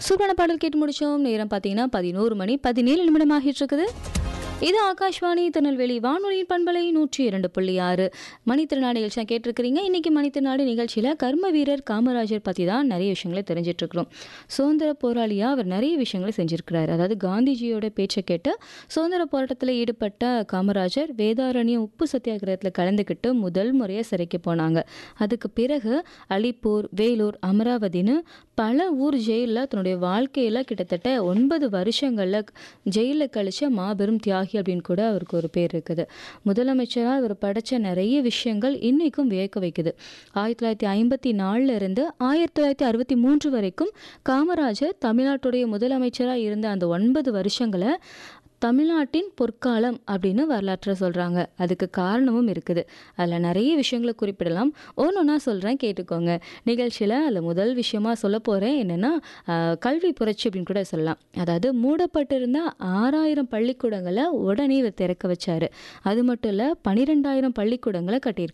சூப்பரான பாடல் கேட்டு முடிச்சோம் நேரம் பார்த்தீங்கன்னா பதினோரு மணி பதினேழு நிமிடம் ஆகிட்டு இருக்குது இது ஆகாஷ்வாணி திருநெல்வேலி வானொலியின் பண்பலை நூற்றி இரண்டு புள்ளி ஆறு மணித்திருநாடு நிகழ்ச்சியாக கேட்டிருக்கிறீங்க இன்னைக்கு மணித்திருநாடு நிகழ்ச்சியில் கர்ம வீரர் காமராஜர் பற்றி தான் நிறைய விஷயங்களை தெரிஞ்சிட்டு இருக்கிறோம் சுதந்திர போராளியாக அவர் நிறைய விஷயங்களை செஞ்சிருக்கிறார் அதாவது காந்திஜியோட பேச்சை கேட்டு சுதந்திர போராட்டத்தில் ஈடுபட்ட காமராஜர் வேதாரண்யம் உப்பு சத்தியாகிரகத்தில் கலந்துக்கிட்டு முதல் முறையாக சிறைக்கு போனாங்க அதுக்கு பிறகு அலிப்பூர் வேலூர் அமராவதின்னு பல ஊர் ஜெயிலில் தன்னுடைய வாழ்க்கையில் கிட்டத்தட்ட ஒன்பது வருஷங்களில் ஜெயிலில் கழிச்ச மாபெரும் தியாகி அப்படின்னு கூட அவருக்கு ஒரு பேர் இருக்குது முதலமைச்சராக அவர் படைச்ச நிறைய விஷயங்கள் இன்னைக்கும் வியக்க வைக்குது ஆயிரத்தி தொள்ளாயிரத்தி ஐம்பத்தி நாலுல இருந்து ஆயிரத்தி தொள்ளாயிரத்தி அறுபத்தி மூன்று வரைக்கும் காமராஜர் தமிழ்நாட்டுடைய முதலமைச்சராக இருந்த அந்த ஒன்பது வருஷங்களை தமிழ்நாட்டின் பொற்காலம் அப்படின்னு வரலாற்றில் சொல்கிறாங்க அதுக்கு காரணமும் இருக்குது அதில் நிறைய விஷயங்களை குறிப்பிடலாம் ஒன்று சொல்கிறேன் கேட்டுக்கோங்க நிகழ்ச்சியில் அதில் முதல் விஷயமா சொல்ல போகிறேன் என்னென்னா கல்வி புரட்சி அப்படின்னு கூட சொல்லலாம் அதாவது மூடப்பட்டிருந்த ஆறாயிரம் பள்ளிக்கூடங்களை உடனே இவர் திறக்க வச்சார் அது மட்டும் இல்லை பன்னிரெண்டாயிரம் பள்ளிக்கூடங்களை கட்டியிருக்காரு